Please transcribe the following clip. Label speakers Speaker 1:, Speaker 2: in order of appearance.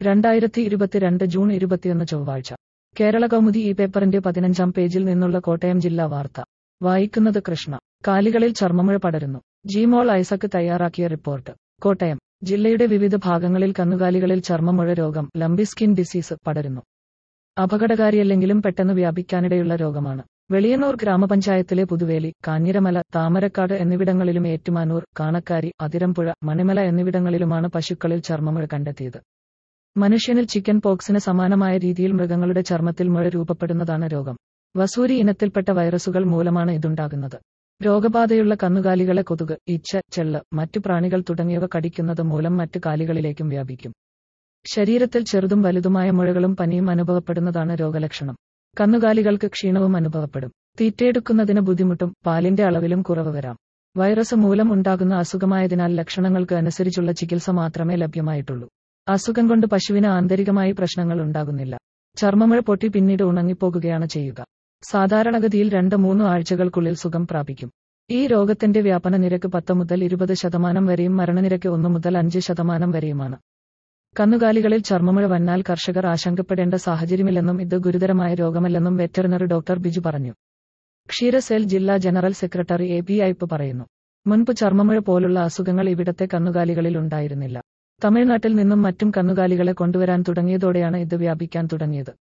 Speaker 1: രണ്ടായിരത്തി ഇരുപത്തിരണ്ട് ജൂൺ ഇരുപത്തിയൊന്ന് ചൊവ്വാഴ്ച കേരള കൗമുദി ഈ പേപ്പറിന്റെ പതിനഞ്ചാം പേജിൽ നിന്നുള്ള കോട്ടയം ജില്ലാ വാർത്ത വായിക്കുന്നത് കൃഷ്ണ കാലികളിൽ ചർമ്മമുഴ പടരുന്നു ജിമോൾ ഐസക്ക് തയ്യാറാക്കിയ റിപ്പോർട്ട് കോട്ടയം ജില്ലയുടെ വിവിധ ഭാഗങ്ങളിൽ കന്നുകാലികളിൽ ചർമ്മമുഴ രോഗം ലംബി സ്കിൻ ഡിസീസ് പടരുന്നു അപകടകാരിയല്ലെങ്കിലും പെട്ടെന്ന് വ്യാപിക്കാനിടയുള്ള രോഗമാണ് വെളിയന്നൂർ ഗ്രാമപഞ്ചായത്തിലെ പുതുവേലി കാഞ്ഞിരമല താമരക്കാട് എന്നിവിടങ്ങളിലും ഏറ്റുമാനൂർ കാണക്കാരി അതിരമ്പുഴ മണിമല എന്നിവിടങ്ങളിലുമാണ് പശുക്കളിൽ ചർമ്മമുഴ കണ്ടെത്തിയത് മനുഷ്യനിൽ ചിക്കൻ പോക്സിന് സമാനമായ രീതിയിൽ മൃഗങ്ങളുടെ ചർമ്മത്തിൽ മുഴ രൂപപ്പെടുന്നതാണ് രോഗം വസൂരി ഇനത്തിൽപ്പെട്ട വൈറസുകൾ മൂലമാണ് ഇതുണ്ടാകുന്നത് രോഗബാധയുള്ള കന്നുകാലികളെ കൊതുക് ഈച്ച ചെള്ള് മറ്റു പ്രാണികൾ തുടങ്ങിയവ കടിക്കുന്നത് മൂലം മറ്റു കാലികളിലേക്കും വ്യാപിക്കും ശരീരത്തിൽ ചെറുതും വലുതുമായ മുഴകളും പനിയും അനുഭവപ്പെടുന്നതാണ് രോഗലക്ഷണം കന്നുകാലികൾക്ക് ക്ഷീണവും അനുഭവപ്പെടും തീറ്റയെടുക്കുന്നതിന് ബുദ്ധിമുട്ടും പാലിന്റെ അളവിലും കുറവ് വരാം വൈറസ് മൂലം ഉണ്ടാകുന്ന അസുഖമായതിനാൽ ലക്ഷണങ്ങൾക്ക് അനുസരിച്ചുള്ള ചികിത്സ മാത്രമേ ലഭ്യമായിട്ടുള്ളൂ അസുഖം കൊണ്ട് പശുവിന് ആന്തരികമായി പ്രശ്നങ്ങൾ ഉണ്ടാകുന്നില്ല ചർമ്മമുഴ പൊട്ടി പിന്നീട് ഉണങ്ങിപ്പോകുകയാണ് ചെയ്യുക സാധാരണഗതിയിൽ രണ്ട് മൂന്ന് ആഴ്ചകൾക്കുള്ളിൽ സുഖം പ്രാപിക്കും ഈ രോഗത്തിന്റെ വ്യാപന നിരക്ക് പത്ത് മുതൽ ഇരുപത് ശതമാനം വരെയും മരണനിരക്ക് ഒന്ന് മുതൽ അഞ്ച് ശതമാനം വരെയുമാണ് കന്നുകാലികളിൽ ചർമ്മമുഴ വന്നാൽ കർഷകർ ആശങ്കപ്പെടേണ്ട സാഹചര്യമില്ലെന്നും ഇത് ഗുരുതരമായ രോഗമല്ലെന്നും വെറ്ററിനറി ഡോക്ടർ ബിജു പറഞ്ഞു ക്ഷീരസേൽ ജില്ലാ general secretary A P Aipe പറയുന്നു മുൻപ് ചർമ്മമുഴ പോലുള്ള അസുഖങ്ങൾ ഇവിടത്തെ കന്നുകാലികളിൽ ഉണ്ടായിരുന്നില്ല തമിഴ്നാട്ടിൽ നിന്നും മറ്റും കന്നുകാലികളെ കൊണ്ടുവരാൻ തുടങ്ങിയതോടെയാണ് ഇത് വ്യാപിക്കാൻ തുടങ്ങിയത്